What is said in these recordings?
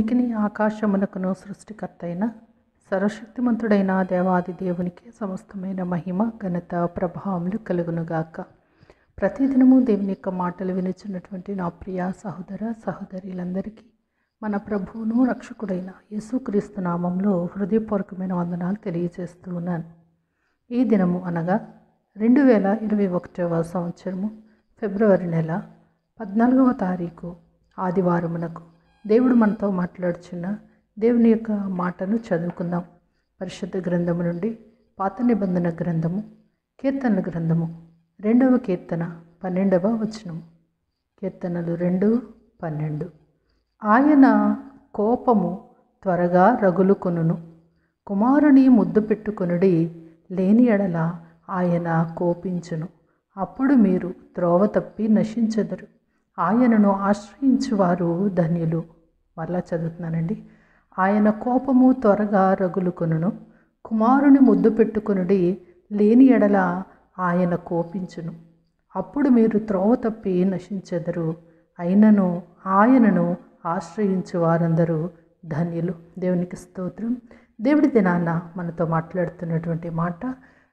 భూమికిని ఆకాశమునకును సృష్టికర్త అయిన సర్వశక్తిమంతుడైన దేవాది దేవునికి సమస్తమైన మహిమ ఘనత ప్రభావములు కలుగునుగాక ప్రతిదినము దేవుని యొక్క మాటలు వినిచున్నటువంటి నా ప్రియ సహోదర సహోదరులందరికీ మన ప్రభువును రక్షకుడైన యేసుక్రీస్తు నామంలో హృదయపూర్వకమైన వందనాలు తెలియజేస్తూ ఉన్నాను ఈ దినము అనగా రెండు వేల ఇరవై ఒకటవ సంవత్సరము ఫిబ్రవరి నెల పద్నాలుగవ తారీఖు ఆదివారమునకు దేవుడు మనతో మాట్లాడుచున్న దేవుని యొక్క మాటను చదువుకుందాం పరిశుద్ధ గ్రంథము నుండి పాత నిబంధన గ్రంథము కీర్తనల గ్రంథము రెండవ కీర్తన పన్నెండవ వచనము కీర్తనలు రెండు పన్నెండు ఆయన కోపము త్వరగా రగులుకొనును కుమారుని ముద్దు పెట్టుకొనుడి లేని ఎడల ఆయన కోపించును అప్పుడు మీరు త్రోవ తప్పి నశించెదరు ఆయనను ఆశ్రయించువారు ధన్యులు మరలా చదువుతున్నానండి ఆయన కోపము త్వరగా రగులుకొనును కుమారుని ముద్దు పెట్టుకొనుడి లేని ఎడల ఆయన కోపించును అప్పుడు మీరు త్రోవ తప్పి నశించెదరు అయినను ఆయనను ఆశ్రయించు వారందరూ ధన్యులు దేవునికి స్తోత్రం దేవుడి దినాన మనతో మాట్లాడుతున్నటువంటి మాట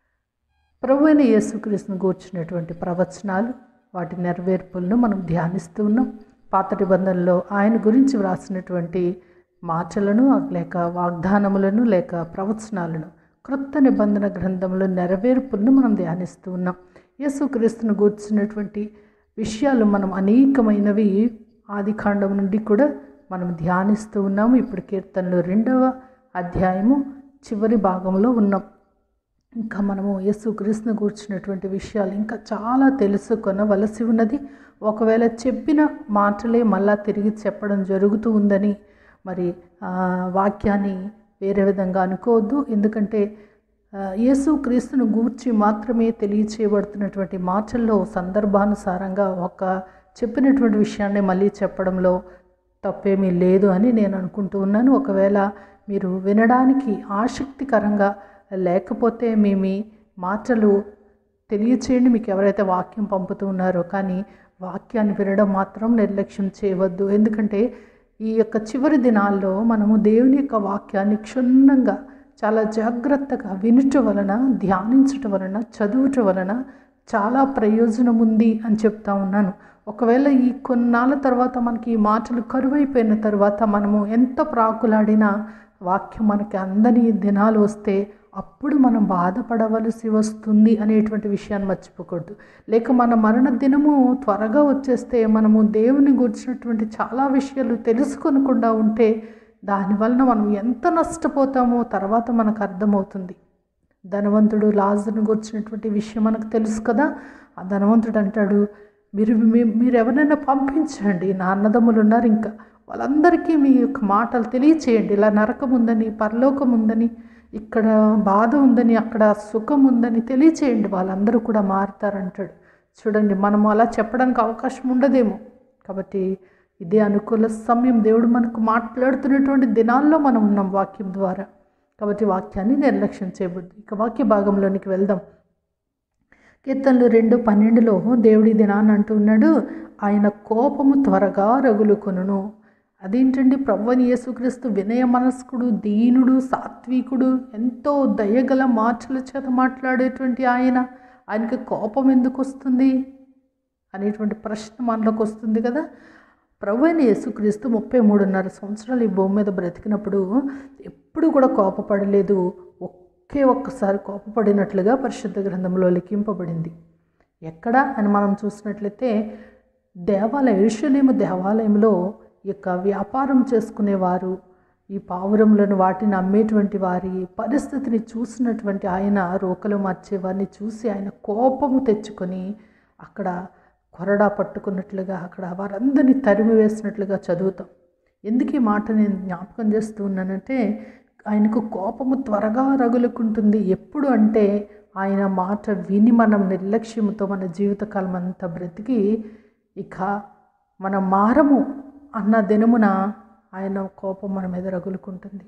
ప్రభు అయిన యేసుక్రీస్తును గూర్చినటువంటి ప్రవచనాలు వాటి నెరవేర్పులను మనం ధ్యానిస్తూ ఉన్నాం పాత నిబంధనలో ఆయన గురించి వ్రాసినటువంటి మాటలను లేక వాగ్దానములను లేక ప్రవచనాలను క్రొత్త నిబంధన గ్రంథంలో నెరవేర్పులను మనం ధ్యానిస్తూ ఉన్నాం యేసుక్రీస్తును గూర్చినటువంటి విషయాలు మనం అనేకమైనవి ఆది కాండం నుండి కూడా మనం ధ్యానిస్తూ ఉన్నాము ఇప్పుడు కీర్తనలో రెండవ అధ్యాయము చివరి భాగంలో ఉన్నాం ఇంకా మనము యేసుక్రీస్తుని కూర్చున్నటువంటి విషయాలు ఇంకా చాలా తెలుసుకొనవలసి ఉన్నది ఒకవేళ చెప్పిన మాటలే మళ్ళా తిరిగి చెప్పడం జరుగుతూ ఉందని మరి ఆ, వాక్యాన్ని వేరే విధంగా అనుకోవద్దు ఎందుకంటే ఆ, యేసుక్రీస్తును గూర్చి మాత్రమే తెలియచేయబడుతున్నటువంటి మాటల్లో సందర్భానుసారంగా ఒక చెప్పినటువంటి విషయాన్ని మళ్ళీ చెప్పడంలో తప్పేమీ లేదు అని నేను అనుకుంటూ ఉన్నాను ఒకవేళ మీరు వినడానికి ఆసక్తికరంగా లేకపోతే మీ మీ మాటలు తెలియచేయండి మీకు ఎవరైతే వాక్యం పంపుతూ ఉన్నారో కానీ వాక్యాన్ని వినడం మాత్రం నిర్లక్ష్యం చేయవద్దు ఎందుకంటే ఈ యొక్క చివరి దినాల్లో మనము దేవుని యొక్క వాక్యాన్ని క్షుణ్ణంగా చాలా జాగ్రత్తగా వినుట వలన ధ్యానించటం వలన చదువుట వలన చాలా ప్రయోజనం ఉంది అని చెప్తా ఉన్నాను ఒకవేళ ఈ కొన్నాళ్ళ తర్వాత మనకి ఈ మాటలు కరువైపోయిన తర్వాత మనము ఎంత ప్రాకులాడినా వాక్యం మనకి అందని దినాలు వస్తే అప్పుడు మనం బాధపడవలసి వస్తుంది అనేటువంటి విషయాన్ని మర్చిపోకూడదు లేక మన మరణ దినము త్వరగా వచ్చేస్తే మనము దేవుని గురించినటువంటి చాలా విషయాలు తెలుసుకొనకుండా ఉంటే దానివలన మనం ఎంత నష్టపోతామో తర్వాత మనకు అర్థమవుతుంది ధనవంతుడు లాజర్ను గురించినటువంటి విషయం మనకు తెలుసు కదా ఆ ధనవంతుడు అంటాడు మీరు మీ- మీరు ఎవరైనా పంపించండి నా అన్నదమ్ములు ఉన్నారు ఇంకా వాళ్ళందరికీ మీ యొక్క మాటలు తెలియచేయండి ఇలా నరకం ఉందని పరలోకం ఉందని ఇక్కడ బాధ ఉందని అక్కడ సుఖం ఉందని తెలియచేయండి వాళ్ళందరూ కూడా మారుతారంటాడు చూడండి మనం అలా చెప్పడానికి అవకాశం ఉండదేమో కాబట్టి ఇదే అనుకూల సమయం దేవుడు మనకు మాట్లాడుతున్నటువంటి దినాల్లో మనం ఉన్నాం వాక్యం ద్వారా కాబట్టి వాక్యాన్ని నిర్లక్ష్యం చేయబద్దు ఇక వాక్య భాగంలోనికి వెళ్దాం కీర్తనలు రెండు పన్నెండులో దేవుడి దినాన్ని అంటున్నాడు ఆయన కోపము త్వరగా రగులుకొనును అదేంటండి ప్రభువని యేసుక్రీస్తు వినయ మనస్కుడు దీనుడు సాత్వికుడు ఎంతో దయగల మాటల చేత మాట్లాడేటువంటి ఆయన ఆయనకి కోపం ఎందుకు వస్తుంది అనేటువంటి ప్రశ్న మనలోకి వస్తుంది కదా ప్రభు అయిన యేసుక్రీస్తు ముప్పై మూడున్నర సంవత్సరాలు ఈ భూమి మీద బ్రతికినప్పుడు ఎప్పుడు కూడా కోపపడలేదు ఒకే ఒక్కసారి కోపపడినట్లుగా పరిశుద్ధ గ్రంథంలో లిఖింపబడింది ఎక్కడ అని మనం చూసినట్లయితే దేవాలయం ఎరుషలేము దేవాలయంలో ఈ యొక్క వ్యాపారం చేసుకునేవారు ఈ పావురములను వాటిని అమ్మేటువంటి వారి పరిస్థితిని చూసినటువంటి ఆయన రోకలు మార్చేవారిని చూసి ఆయన కోపము తెచ్చుకొని అక్కడ కొరడా పట్టుకున్నట్లుగా అక్కడ వారందరినీ తరిమి వేసినట్లుగా చదువుతాం ఎందుకు ఈ మాట నేను జ్ఞాపకం చేస్తూ ఉన్నానంటే ఆయనకు కోపము త్వరగా రగులుకుంటుంది ఎప్పుడు అంటే ఆయన మాట విని మనం నిర్లక్ష్యంతో మన జీవితకాలం అంతా బ్రతికి ఇక మనం మారము అన్న దినమున ఆయన కోపం మన మీద రగులుకుంటుంది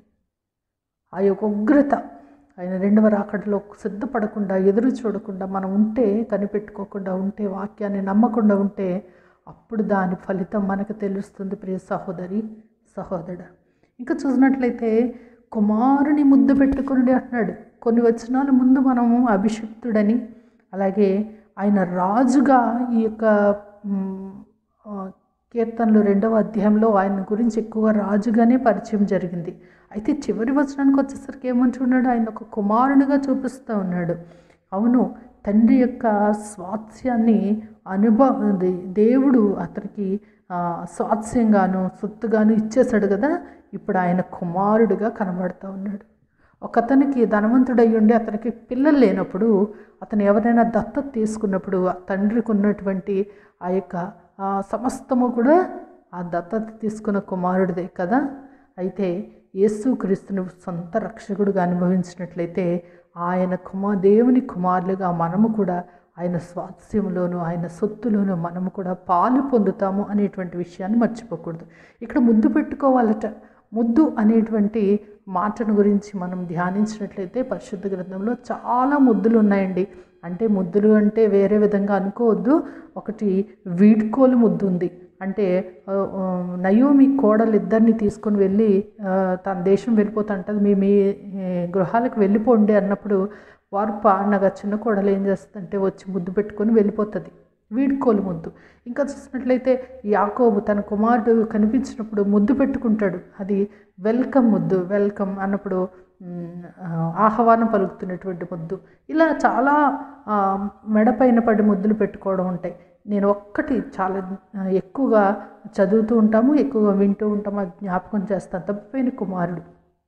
ఆ యొక్క ఉగ్రత ఆయన రెండవ రాకడలో సిద్ధపడకుండా ఎదురు చూడకుండా మనం ఉంటే కనిపెట్టుకోకుండా ఉంటే వాక్యాన్ని నమ్మకుండా ఉంటే అప్పుడు దాని ఫలితం మనకు తెలుస్తుంది ప్రియ సహోదరి సహోదరుడు ఇంకా చూసినట్లయితే కుమారుని ముద్దు పెట్టుకుని అంటున్నాడు కొన్ని వచనాల ముందు మనము అభిషిక్తుడని అలాగే ఆయన రాజుగా ఈ యొక్క మ్, ఆ, కీర్తనలు రెండవ అధ్యాయంలో ఆయన గురించి ఎక్కువగా రాజుగానే పరిచయం జరిగింది అయితే చివరి వచనానికి వచ్చేసరికి ఏమంటున్నాడు ఆయన ఒక కుమారునిగా చూపిస్తూ ఉన్నాడు అవును తండ్రి యొక్క స్వాస్థ్యాన్ని అనుభవ దే- దేవుడు అతనికి ఆ, స్వాస్థ్యంగాను సొత్తుగాను ఇచ్చేశాడు కదా ఇప్పుడు ఆయన కుమారుడిగా కనబడుతూ ఉన్నాడు ఒకతనికి ధనవంతుడై ఉండి అతనికి పిల్లలు లేనప్పుడు అతను ఎవరైనా దత్తత తీసుకున్నప్పుడు ఆ తండ్రికి ఉన్నటువంటి ఆ యొక్క ఆ సమస్తము కూడా ఆ దత్తత తీసుకున్న కుమారుడిదే కదా అయితే యేసు క్రీస్తుని సొంత రక్షకుడుగా అనుభవించినట్లయితే ఆయన కుమార్ దేవుని కుమారులుగా మనము కూడా ఆయన స్వాస్థ్యంలోను ఆయన సొత్తులోను మనము కూడా పాలు పొందుతాము అనేటువంటి విషయాన్ని మర్చిపోకూడదు ఇక్కడ ముద్దు పెట్టుకోవాలట ముద్దు అనేటువంటి మాటను గురించి మనం ధ్యానించినట్లయితే పరిశుద్ధ గ్రంథంలో చాలా ముద్దులు ఉన్నాయండి అంటే ముద్దులు అంటే వేరే విధంగా అనుకోవద్దు ఒకటి వీడ్కోలు ముద్దు ఉంది అంటే ఆ, ఆ, నయోమి కోడలు ఇద్దరిని తీసుకొని వెళ్ళి ఆ, తన దేశం వెళ్ళిపోతుంటుంది మీ మీ ఏ, గృహాలకు వెళ్ళిపోండి అన్నప్పుడు వారు పానగా చిన్న కోడలు ఏం చేస్తుందంటే వచ్చి ముద్దు పెట్టుకొని వెళ్ళిపోతుంది వీడ్కోలు ముద్దు ఇంకా చూసినట్లయితే యాకోబు తన కుమారుడు కనిపించినప్పుడు ముద్దు పెట్టుకుంటాడు అది వెల్కమ్ ముద్దు వెల్కమ్ అన్నప్పుడు మ్, ఆ, ఆహ్వానం పలుకుతున్నటువంటి ముద్దు ఇలా చాలా ఆ, మెడపైన పడి ముద్దులు పెట్టుకోవడం ఉంటాయి నేను ఒక్కటి చాలా ఆ, ఎక్కువగా చదువుతూ ఉంటాము ఎక్కువగా వింటూ ఉంటాము అది జ్ఞాపకం చేస్తాను తప్పిపోయిన కుమారుడు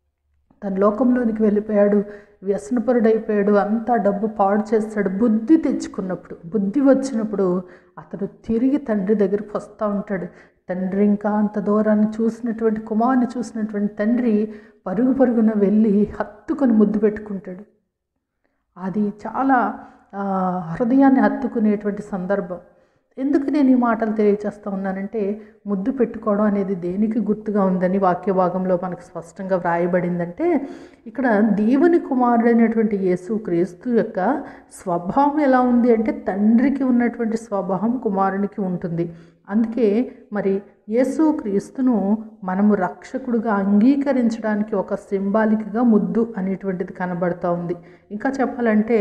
తన లోకంలోనికి వెళ్ళిపోయాడు వ్యసనపరుడైపోయాడు అంతా డబ్బు పాడు చేస్తాడు బుద్ధి తెచ్చుకున్నప్పుడు బుద్ధి వచ్చినప్పుడు అతను తిరిగి తండ్రి దగ్గరికి వస్తూ ఉంటాడు తండ్రి ఇంకా అంత దూరాన్ని చూసినటువంటి కుమారుని చూసినటువంటి తండ్రి పరుగు పరుగున వెళ్ళి హత్తుకొని ముద్దు పెట్టుకుంటాడు అది చాలా ఆ, హృదయాన్ని హత్తుకునేటువంటి సందర్భం ఎందుకు నేను ఈ మాటలు తెలియజేస్తా ఉన్నానంటే ముద్దు పెట్టుకోవడం అనేది దేనికి గుర్తుగా ఉందని వాక్య భాగంలో మనకు స్పష్టంగా వ్రాయబడిందంటే ఇక్కడ దేవుని కుమారుడైనటువంటి యేసు క్రీస్తు యొక్క స్వభావం ఎలా ఉంది అంటే తండ్రికి ఉన్నటువంటి స్వభావం కుమారునికి ఉంటుంది అందుకే మరి యేసు క్రీస్తును మనము రక్షకుడుగా అంగీకరించడానికి ఒక సింబాలిక్గా ముద్దు అనేటువంటిది కనబడుతూ ఉంది ఇంకా చెప్పాలంటే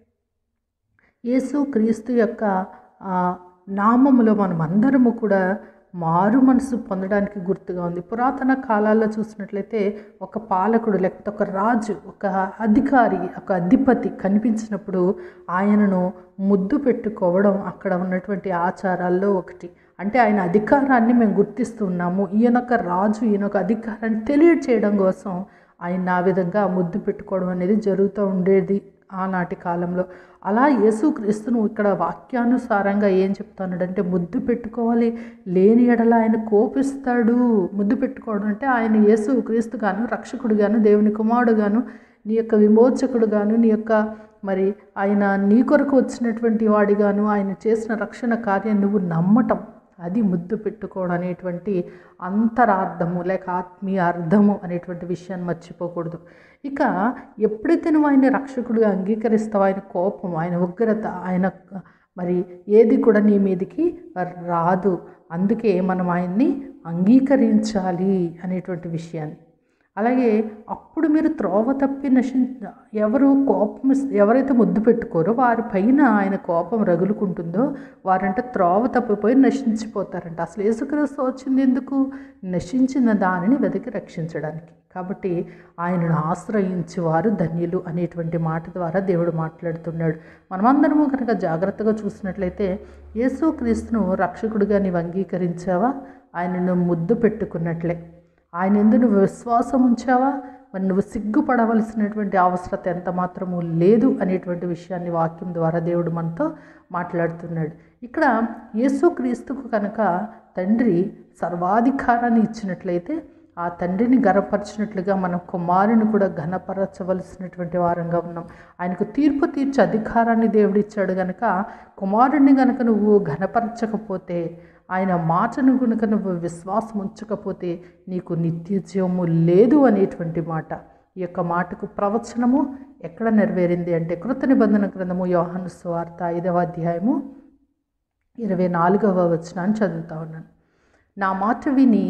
యేసు క్రీస్తు యొక్క ఆ, నామములో మనం అందరము కూడా మారు మనసు పొందడానికి గుర్తుగా ఉంది పురాతన కాలాల్లో చూసినట్లయితే ఒక పాలకుడు లేకపోతే ఒక రాజు ఒక అధికారి ఒక అధిపతి కనిపించినప్పుడు ఆయనను ముద్దు పెట్టుకోవడం అక్కడ ఉన్నటువంటి ఆచారాల్లో ఒకటి అంటే ఆయన అధికారాన్ని మేము గుర్తిస్తూ ఉన్నాము ఈయనొక రాజు ఈయనొక అధికారాన్ని తెలియచేయడం కోసం ఆయన ఆ విధంగా ముద్దు పెట్టుకోవడం అనేది జరుగుతూ ఉండేది ఆనాటి కాలంలో అలా యేసుక్రీస్తును ఇక్కడ వాక్యానుసారంగా ఏం చెప్తున్నాడంటే ముద్దు పెట్టుకోవాలి లేని ఎడల ఆయన కోపిస్తాడు ముద్దు పెట్టుకోవడం అంటే ఆయన యేసు క్రీస్తుగాను రక్షకుడుగాను దేవుని కుమారుడుగాను నీ యొక్క విమోచకుడుగాను నీ యొక్క మరి ఆయన నీ కొరకు వచ్చినటువంటి వాడిగాను ఆయన చేసిన రక్షణ కార్యం నువ్వు నమ్మటం అది ముద్దు పెట్టుకోవడం అనేటువంటి అంతరార్థము లేక ఆత్మీయ అర్థము అనేటువంటి విషయాన్ని మర్చిపోకూడదు ఇక ఎప్పుడైతే నువ్వు ఆయన రక్షకుడిగా అంగీకరిస్తావు ఆయన కోపం ఆయన ఉగ్రత ఆయన మరి ఏది కూడా నీ మీదికి రాదు అందుకే మనం ఆయన్ని అంగీకరించాలి అనేటువంటి విషయాన్ని అలాగే అప్పుడు మీరు త్రోవ తప్పి నశి ఎవరు కోపం ఇస్- ఎవరైతే ముద్దు పెట్టుకోరో వారి పైన ఆయన కోపం రగులుకుంటుందో వారంటే త్రోవ తప్పిపోయి నశించిపోతారంట అసలు యేసుక్రీస్తు వచ్చింది ఎందుకు నశించిన దానిని వెతికి రక్షించడానికి కాబట్టి ఆయనను ఆశ్రయించి వారు ధన్యులు అనేటువంటి మాట ద్వారా దేవుడు మాట్లాడుతున్నాడు మనమందరము కనుక జాగ్రత్తగా చూసినట్లయితే యేసుక్రీస్తును రక్షకుడిగా నీవు అంగీకరించావా ఆయనను ముద్దు పెట్టుకున్నట్లే ఆయన ఎందు నువ్వు విశ్వాసం ఉంచావా మరి నువ్వు సిగ్గుపడవలసినటువంటి అవసరత ఎంత మాత్రము లేదు అనేటువంటి విషయాన్ని వాక్యం ద్వారా దేవుడు మనతో మాట్లాడుతున్నాడు ఇక్కడ యేసుక్రీస్తుకు కనుక తండ్రి సర్వాధికారాన్ని ఇచ్చినట్లయితే ఆ తండ్రిని గనపరచినట్లుగా మనం కుమారుని కూడా ఘనపరచవలసినటువంటి వారంగా ఉన్నాం ఆయనకు తీర్పు తీర్చే అధికారాన్ని దేవుడు ఇచ్చాడు గనక కుమారుణ్ణి గనక నువ్వు ఘనపరచకపోతే ఆయన మాటను కనుక నువ్వు విశ్వాసం ఉంచకపోతే నీకు నిత్య జీవము లేదు అనేటువంటి మాట ఈ యొక్క మాటకు ప్రవచనము ఎక్కడ నెరవేరింది అంటే కృత నిబంధన గ్రంథము యోహాను స్వార్త ఐదవ అధ్యాయము ఇరవై నాలుగవ వచనాన్ని చదువుతా ఉన్నాను నా మాట విని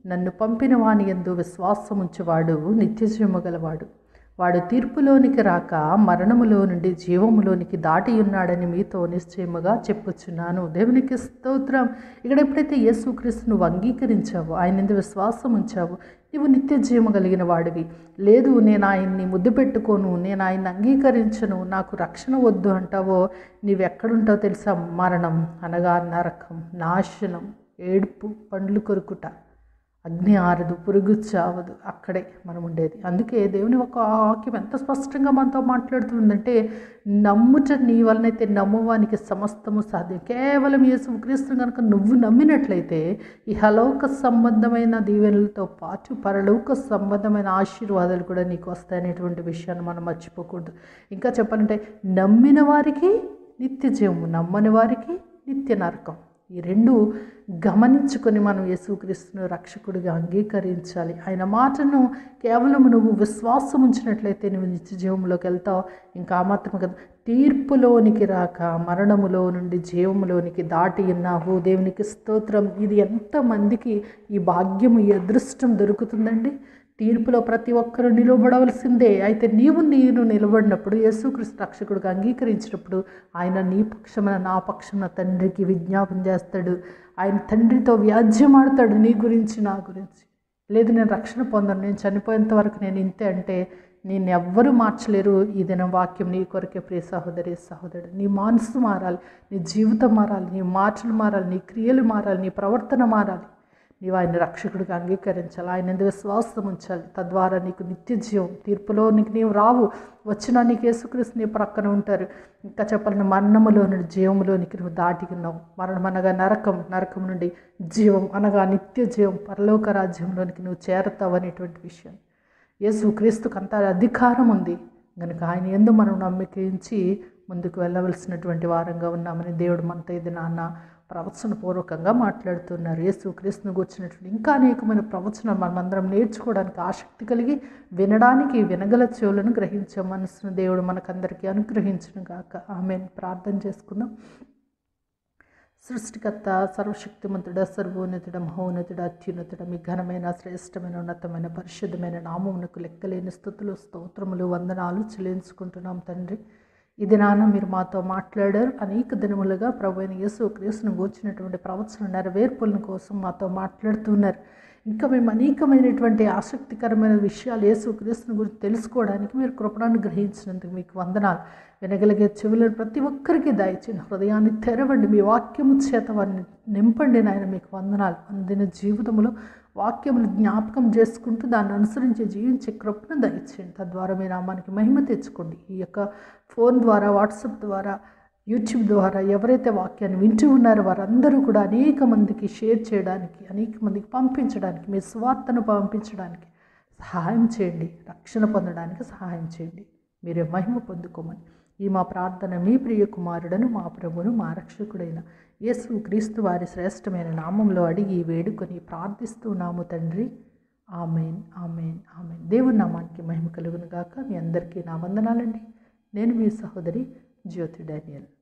నన్ను పంపిన వాని ఎందు విశ్వాసముంచువాడు నిత్యజీవము గలవాడు వాడు తీర్పులోనికి రాక మరణములో నుండి జీవములోనికి దాటి ఉన్నాడని మీతో నిశ్చయముగా చెప్పుచున్నాను దేవునికి స్తోత్రం ఇక్కడ ఎప్పుడైతే యేసుక్రీస్తు నువ్వు అంగీకరించావో ఆయన ఎందు విశ్వాసం ఉంచావు నీవు నిత్య జీవము కలిగిన వాడివి లేదు నేను ఆయన్ని ముద్దు పెట్టుకోను నేను ఆయన్ని అంగీకరించను నాకు రక్షణ వద్దు అంటావో నీవెక్కడుంటావో తెలుసా మరణం అనగా నరకం నాశనం ఏడుపు పండ్లు కొరుకుట అగ్ని ఆరదు పురుగు చావదు అక్కడే మనం ఉండేది అందుకే దేవుని ఒక వాక్యం ఎంత స్పష్టంగా మనతో మాట్లాడుతుందంటే నమ్ముట నీ వలనైతే నమ్మువానికి సమస్తము సాధ్యం కేవలం యేసు క్రీస్తు కనుక నువ్వు నమ్మినట్లయితే ఈ హలోక సంబంధమైన దీవెనలతో పాటు పరలోక సంబంధమైన ఆశీర్వాదాలు కూడా నీకు వస్తాయనేటువంటి విషయాన్ని మనం మర్చిపోకూడదు ఇంకా చెప్పాలంటే నమ్మిన వారికి నిత్య జీవము నమ్మని వారికి నిత్య నరకం ఈ రెండు గమనించుకొని మనం యేసుక్రీస్తును రక్షకుడిగా అంగీకరించాలి ఆయన మాటను కేవలం నువ్వు విశ్వాసం ఉంచినట్లయితే నువ్వు నిత్య జీవంలోకి వెళ్తావు ఇంకా ఆ మాత్రమే కదా తీర్పులోనికి రాక మరణములో నుండి జీవములోనికి దాటి ఉన్నావు దేవునికి స్తోత్రం ఇది ఎంతమందికి ఈ భాగ్యము ఈ అదృష్టం దొరుకుతుందండి తీర్పులో ప్రతి ఒక్కరూ నిలబడవలసిందే అయితే నీవు నేను నిలబడినప్పుడు యేసుక్రీస్తు రక్షకుడిగా అంగీకరించినప్పుడు ఆయన నీ పక్షమున నా పక్షమున తండ్రికి విజ్ఞాపన చేస్తాడు ఆయన తండ్రితో వ్యాజ్యమాడతాడు నీ గురించి నా గురించి లేదు నేను రక్షణ పొందను నేను చనిపోయేంత వరకు నేను ఇంతే అంటే నేను ఎవ్వరూ మార్చలేరు ఈ దిన వాక్యం నీ కొరకే ప్రియ సహోదరి సహోదరుడు నీ మనసు మారాలి నీ జీవితం మారాలి నీ మాటలు మారాలి నీ క్రియలు మారాలి నీ ప్రవర్తన మారాలి నీవు ఆయన రక్షకుడిగా అంగీకరించాలి ఆయన ఎందు విశ్వాసం ఉంచాలి తద్వారా నీకు నిత్య జీవం తీర్పులో నీకు నీవు రావు వచ్చినా నీకు యేసుక్రీస్తు నీ ప్రక్కన ఉంటారు ఇంకా చెప్పాలని మరణములో నుండి జీవములోనికి నువ్వు దాటికున్నావు మరణం అనగా నరకం నరకం నుండి జీవం అనగా నిత్య జీవం పరలోక రాజ్యంలోనికి నువ్వు చేరతావు అనేటువంటి విషయం యేసు క్రీస్తుకు అంత అధికారం ఉంది కనుక ఆయన ఎందు మనం నమ్మకించి ముందుకు వెళ్ళవలసినటువంటి వారంగా ఉన్నామని దేవుడు మనతో ఇది నాన్న ప్రవచన పూర్వకంగా మాట్లాడుతున్నారు యేసు క్రీస్తుని కూర్చున్నటువంటి ఇంకా అనేకమైన ప్రవచనం మనమందరం నేర్చుకోవడానికి ఆసక్తి కలిగి వినడానికి వినగల చెవులను గ్రహించే మనసును దేవుడు మనకందరికీ అనుగ్రహించును గాక ఆమె ప్రార్థన చేసుకుందాం సృష్టికర్త సర్వశక్తిమంతుడ సర్వోన్నతుడ మహోన్నతుడ అత్యున్నతుడ మీ ఘనమైన శ్రేష్టమైన ఉన్నతమైన పరిశుద్ధమైన నామమునకు లెక్కలేని స్థుతులు స్తోత్రములు వందనాలు చెల్లించుకుంటున్నాం తండ్రి ఇది నాన్న మీరు మాతో మాట్లాడారు అనేక దినములుగా ప్రభు అయిన యేసు క్రీస్తును గూర్చినటువంటి ప్రవచన నెరవేర్పుల కోసం మాతో మాట్లాడుతున్నారు ఇంకా మేము అనేకమైనటువంటి ఆసక్తికరమైన విషయాలు యేసు క్రీస్తుని గురించి తెలుసుకోవడానికి మీరు కృపణాన్ని గ్రహించినందుకు మీకు వందనాలు వినగలిగే చెవులను ప్రతి ఒక్కరికి దయచిన హృదయాన్ని తెరవండి మీ వాక్యము చేత వారిని నింపండి నాయన మీకు వందనాలు అందిన జీవితంలో వాక్యములు జ్ఞాపకం చేసుకుంటూ దాన్ని అనుసరించి జీవించే కృపను దయచేయండి తద్వారా మీ నామానికి మహిమ తెచ్చుకోండి ఈ యొక్క ఫోన్ ద్వారా వాట్సాప్ ద్వారా యూట్యూబ్ ద్వారా ఎవరైతే వాక్యాన్ని వింటూ ఉన్నారో వారందరూ కూడా అనేక మందికి షేర్ చేయడానికి అనేక మందికి పంపించడానికి మీ స్వార్థను పంపించడానికి సహాయం చేయండి రక్షణ పొందడానికి సహాయం చేయండి మీరే మహిమ పొందుకోమని ఈ మా ప్రార్థన మీ ప్రియ కుమారుడను మా ప్రభును మా రక్షకుడైన యేసు క్రీస్తు వారి శ్రేష్టమైన నామంలో అడిగి వేడుకొని ప్రార్థిస్తున్నాము తండ్రి ఆమెన్ ఆమెన్ ఆమెన్ దేవుని నామానికి మహిమ కలుగును గాక మీ అందరికీ నా వందనాలండి నేను మీ సహోదరి జ్యోతి డానియల్